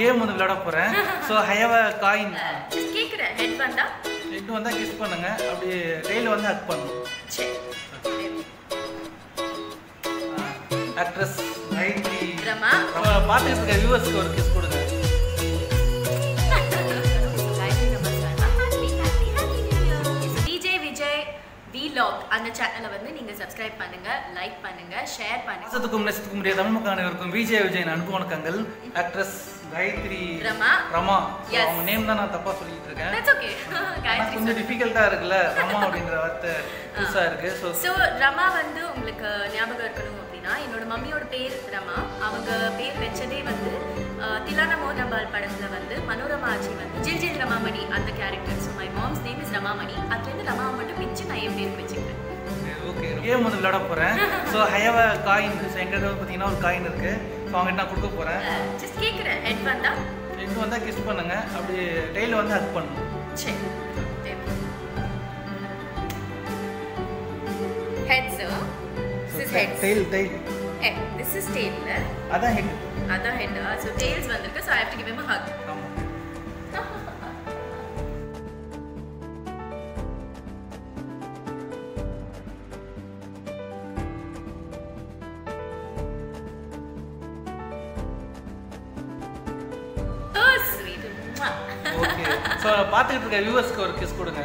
Game வந்து விளையாட போகிறேன் ஸோ ஹைவ காயின் ஜஸ்ட் கேக்குறேன் ஹெட் வந்தா எட்டு வந்தால் கிஸ் பண்ணுங்க அப்படி டெய்லி வந்து ஹக் பண்ணணும் சரி ஆக்ட்ரஸ் நைன்டி ரமா பார்த்துட்டு இருக்க வியூவர்ஸ்க்கு ஒரு கிஸ் கொடுங்க Gayathri Rama sir happy happy happy new year DJ Vijay vlog அந்த சேனலை வந்து நீங்க சப்ஸ்கிரைப் பண்ணுங்க லைக் பண்ணுங்க ஷேர் பண்ணுங்க மாசத்துக்கும் நேசத்துக்கும் முடிய தமிழ் மக்கள் அனைவருக்கும் விஜய் விஜயன் அன்பு வணக்கங்கள் actress Gayathri Rama. Rama So, Yes. அவங்க நேம் தான் நான் தப்பா சொல்லிட்டு இருக்கேன் தட்ஸ் ஓகே ஆனா காயத்ரி கொஞ்சம் டிஃபிகல்ட்டா இருக்குல்ல ரமா அப்படின்ற வார்த்தை புதுசா இருக்கு ஸோ ஸோ ரமா வந்து உங்களுக்கு ஞாபகம் இருக்கணும் அப்படின்னா என்னோட மம்மியோட பேர் ரமா அவங்க பேர் வச்சதே வந்து அஹ், திலானா மோகன்பால் படத்துல வந்து மனோரமா ஆச்சி வந்து ஜில் ஜில் ரமாமணி அந்த character so my mom's name is Ramamani அதுலேருந்து ரமா மட்டும் பிச்சு நான் என் பேருக்கு வச்சுக்கிறேன் ஓகே கேம் வந்து விளையாட போறேன் ஸோ ஹைவ காயின் ஸோ எங்கிட்ட வந்து பார்த்தீங்கன்னா ஒரு காயின் இருக்கு ஸோ அவங்ககிட்ட நான் கொடுக்க போறேன் ஜஸ்ட் கேட்குறேன் ஹெட் வந்தா எட்டு வந்தால் கிஸ் பண்ணுங்க அப்படி டெய்லி வந்து ஹக் பண்ணணும் சரி heads this heads tail tail this is tail அதான் ஹெட் அதான் ஹெட் ஸோ டெய்ல்ஸ் வந்திருக்கு so I have to give him hug ஆமாம் ஓ ஸ்வீட் ஓகே ஸோ பார்த்துக்கிட்டு இருக்க வியூவர்ஸ்க்கு ஒரு கிஸ் கொடுங்க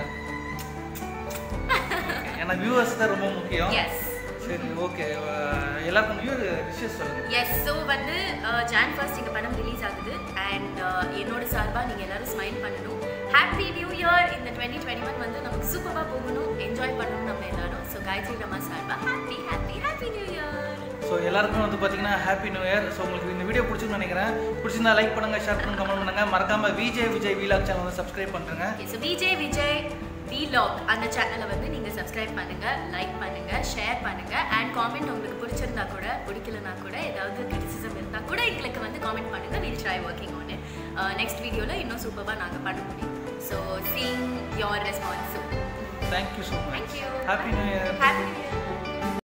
Okay, ஏன்னா வியூவர்ஸ் தான் ரொம்ப முக்கியம் எஸ் சரி ஓகே எல்லாருக்கும் வியூ விஷஸ் சொல்லுங்க எஸ் ஸோ வந்து ஜான் ஃபர்ஸ்ட் எங்கள் படம் ரிலீஸ் ஆகுது அண்ட் என்னோட சார்பாக நீங்கள் எல்லாரும் ஸ்மைல் பண்ணணும் ஹாப்பி நியூ இயர் இந்த டுவெண்ட்டி டுவெண்ட்டி ஒன் வந்து நமக்கு சூப்பராக போகணும் என்ஜாய் பண்ணணும் நம்ம எல்லாரும் ஸோ காயத்ரி ரமா சார்பாக happy happy happy new year so எல்லாருக்கும் வந்து பார்த்தீங்கன்னா ஹாப்பி நியூ இயர் ஸோ உங்களுக்கு இந்த வீடியோ பிடிச்சிருன்னு நினைக்கிறேன் பிடிச்சிருந்தா லைக் பண்ணுங்க ஷேர் பண்ணுங்க கமெண்ட் பண்ணுங்க மறக்காம விஜய் விஜய் வீலாக் சேனல் வந்து சப்ஸ்கிரைப் பண்ணுங்க ஸோ விஜய் விஜய் விலாக் அந்த சேனலை வந்து நீங்கள் சப்ஸ்கிரைப் பண்ணுங்க லைக் பண்ணுங்க ஷேர் பண்ணுங்க அண்ட் காமெண்ட் உங்களுக்கு பிடிச்சிருந்தா கூட பிடிக்கலனா கூட ஏதாவது கிரிட்டிசிசம் இருந்தால் கூட எங்களுக்கு வந்து காமெண்ட் பண்ணுங்க will try working on it next வீடியோவில் இன்னும் சூப்பராக நாங்கள் பண்ண முடியும் so seeing your response thank you so much thank you happy new year happy new year